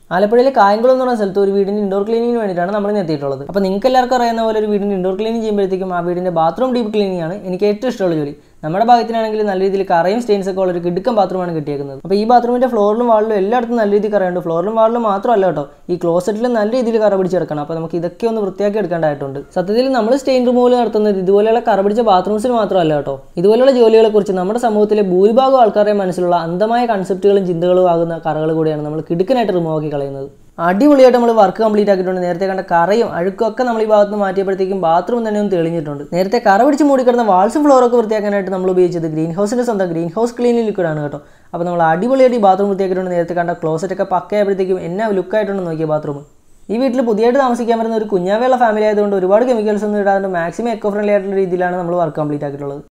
ആലപ്പുഴയിലെ കായംകുളം എന്ന് പറയുന്ന സ്ഥലത്ത് ഒരു വീടിന്റെ ഇൻഡോർ ക്ലീനിങ്ങിന് വേണ്ടിയിട്ടാണ് നമ്മൾ ഇന്ന് എത്തിയിട്ടുള്ളത് അപ്പോൾ നിങ്ങൾക്ക് എല്ലാവർക്കും അറിയുന്ന പോലെ ഒരു വീടിന്റെ ഇൻഡോർ ക്ലീനിങ് ചെയ്യുമ്പോഴത്തേക്കും ആ വീടിന്റെ ബാത്റൂം ഡീപ്പ് ക്ലീനിങ് ആണ് എനിക്ക് ഏറ്റവും ഇഷ്ടമുള്ള ജോലി നമ്മുടെ ഭാഗത്തിനാണെങ്കിൽ നല്ല രീതിയിൽ കറയും സ്റ്റെയിൻസ് ഒക്കെ ഉള്ള ഒരു കിടുക്കം ബാത്റൂമാണ് കിട്ടിയേക്കുന്നത് അപ്പോൾ ഈ ബാത്റൂമിന്റെ ഫ്ലോറിലും വാളിലും എല്ലായിടത്തും നല്ല രീതിയിൽ കറയുണ്ട് ഫ്ലോറിലും വാളിലും മാത്രമല്ല കേട്ടോ ഈ ക്ലോസറ്റിലും നല്ല രീതിയിൽ കറ പിടിച്ചെടുക്കണം അപ്പോൾ നമുക്ക് ഇതൊക്കെ ഒന്ന് വൃത്തിയാക്കി എടുക്കേണ്ടതായിട്ടുണ്ട് സത്യത്തിൽ നമ്മൾ സ്റ്റെയിൻ റിമൂവൽ നടത്തുന്നത് ഇതുപോലെയുള്ള കറ പിടിച്ച ബാത്റൂംസിൽ മാത്രമല്ല കേട്ടോ ഇതുപോലെയുള്ള ജോലികളെ കുറിച്ച് നമ്മുടെ സമൂഹത്തിലെ ഭൂരിഭാഗം ആൾക്കാരുടെ മനസ്സിലുള്ള അന്ധമായ കൺസെപ്റ്റുകളും ചിന്തകളും ആകുന്ന കറകൾ കൂടിയാണ് നമ്മൾ കിടുക്കനായിട്ട് റിമൂവ് ആക്കി കളയുന്നത് അടിപൊളിയായിട്ട് നമ്മൾ വർക്ക് കംപ്ലീറ്റ് ആക്കിയിട്ടുണ്ട് നേരത്തെ കണ്ട കറയും അഴുക്കും ഒക്കെ നമ്മൾ ഈ ഭാഗത്ത് നിന്ന് മാറ്റിയപ്പോഴത്തേക്കും ബാത്റൂം തന്നെ ഒന്ന് തെളിഞ്ഞിട്ടുണ്ട് നേരത്തെ കറ പിടിച്ച് മൂടിക്കിടന്ന വാൾസും ഫ്ലോറൊക്കെ വൃത്തിയാക്കാനായിട്ട് നമ്മൾ ഉപയോഗിച്ചത് ഗ്രീൻ ഹൗസിൻ്റെ സ്വന്തം ഗ്രീൻ ഹൗസ് ക്ലീനിങ് ലിക്വിഡാണ് കേട്ടോ അപ്പോൾ നമ്മൾ അടിപൊളിയായിട്ട് ഈ ബാത്റൂം വൃത്തിയാക്കിയിട്ടുണ്ട് നേരത്തെ കണ്ട ക്ലോസറ്റ് ഒക്കെ പക്കയായപ്പോഴത്തേക്കും എന്നാ ലുക്കായിട്ടുണ്ട് നോക്കിയ ബാത്റൂം ഈ വീട്ടിൽ പുതിയതായിട്ട് താമസിക്കാൻ വരുന്ന ഒരു കുഞ്ഞാവേള ഫാമിലി ആയതുകൊണ്ട് ഒരുപാട് കെമിക്കൽസ് ഒന്നും ഇടാണ്ട് മാക്സിമം എക്കോ ഫ്രണ്ട്ലി ആയിട്ടുള്ള രീതിയിലാണ് നമ്മൾ വർക്ക് കംപ്ലീറ്റ് ആക്കിയിട്ടുള്ളത്